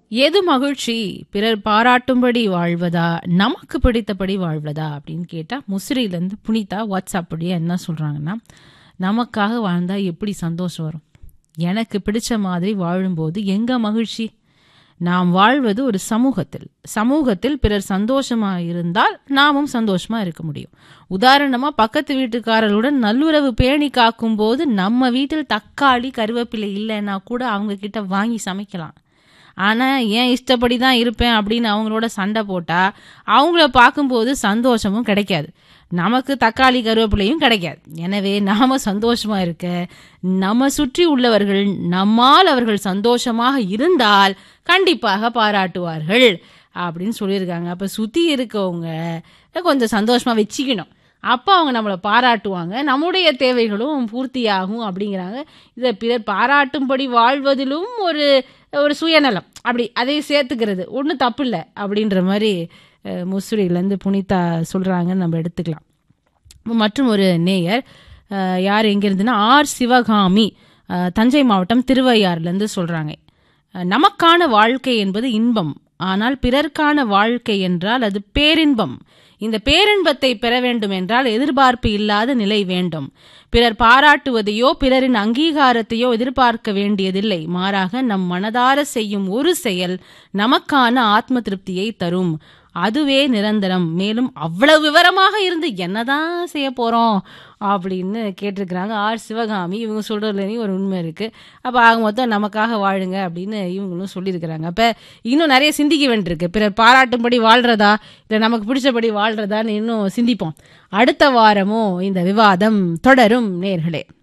எது மகிழ்ச்சி பிறர் பாராட்டும்படி வாழ்வதா நமக்கு பிடித்தபடி வாழ்வதா அப்படின்னு கேட்டால் முசிறியிலேருந்து புனிதா வாட்ஸ்அப் படியே என்ன சொல்கிறாங்கன்னா நமக்காக வாழ்ந்தா எப்படி சந்தோஷம் வரும் எனக்கு பிடிச்ச மாதிரி வாழும்போது எங்க மகிழ்ச்சி நாம் வாழ்வது ஒரு சமூகத்தில் சமூகத்தில் பிறர் சந்தோஷமா இருந்தால் நாமும் சந்தோஷமா இருக்க முடியும் உதாரணமா பக்கத்து வீட்டுக்காரர்களுடன் நல்லுறவு பேணி காக்கும் போது நம்ம வீட்டில் தக்காளி கருவேப்பிலை இல்லைன்னா கூட அவங்க கிட்ட வாங்கி சமைக்கலாம் ஆனால் ஏன் இஷ்டப்படி தான் இருப்பேன் அப்படின்னு அவங்களோட சண்டை போட்டால் அவங்கள பார்க்கும்போது சந்தோஷமும் கிடைக்காது நமக்கு தக்காளி கருவேப்பிலையும் கிடைக்காது எனவே நாம சந்தோஷமா இருக்க நம்ம சுற்றி உள்ளவர்கள் நம்மால் அவர்கள் சந்தோஷமாக இருந்தால் கண்டிப்பாக பாராட்டுவார்கள் அப்படின்னு சொல்லியிருக்காங்க அப்போ சுற்றி இருக்கவங்க கொஞ்சம் சந்தோஷமா வச்சுக்கணும் அப்போ அவங்க நம்மளை பாராட்டுவாங்க நம்முடைய தேவைகளும் பூர்த்தியாகும் அப்படிங்கிறாங்க இதை பிறர் பாராட்டும்படி வாழ்வதிலும் ஒரு ஒரு சுயநலம் அப்படி அதை சேர்த்துக்கிறது ஒன்றும் தப்பு இல்லை அப்படின்ற மாதிரி முசுரியிலேருந்து புனிதா சொல்கிறாங்கன்னு நம்ம எடுத்துக்கலாம் மற்றும் ஒரு நேயர் யார் எங்கேருந்துன்னா ஆர் சிவகாமி தஞ்சை மாவட்டம் திருவையாறுலேருந்து சொல்கிறாங்க நமக்கான வாழ்க்கை என்பது இன்பம் ஆனால் பிறர்க்கான வாழ்க்கை என்றால் அது பேரின்பம் இந்த பேரின்பத்தை பெற வேண்டும் என்றால் எதிர்பார்ப்பு இல்லாத நிலை வேண்டும் பிறர் பாராட்டுவதையோ பிறரின் அங்கீகாரத்தையோ எதிர்பார்க்க வேண்டியதில்லை மாறாக நம் மனதார செய்யும் ஒரு செயல் நமக்கான ஆத்ம திருப்தியை தரும் அதுவே நிரந்தரம் மேலும் அவ்வளவு விவரமாக இருந்து என்னதான் செய்ய போறோம் அப்படின்னு கேட்டிருக்கிறாங்க ஆர் சிவகாமி இவங்க சொல்றதுலேயும் ஒரு உண்மை இருக்கு அப்போ ஆக மொத்தம் நமக்காக வாழுங்க அப்படின்னு இவங்களும் சொல்லியிருக்கிறாங்க அப்போ இன்னும் நிறைய சிந்திக்க வேண்டியிருக்கு பிறர் பாராட்டும்படி வாழ்றதா இல்லை நமக்கு பிடிச்சபடி வாழ்றதான்னு இன்னும் சிந்திப்போம் அடுத்த வாரமும் இந்த விவாதம் தொடரும் நேர்களே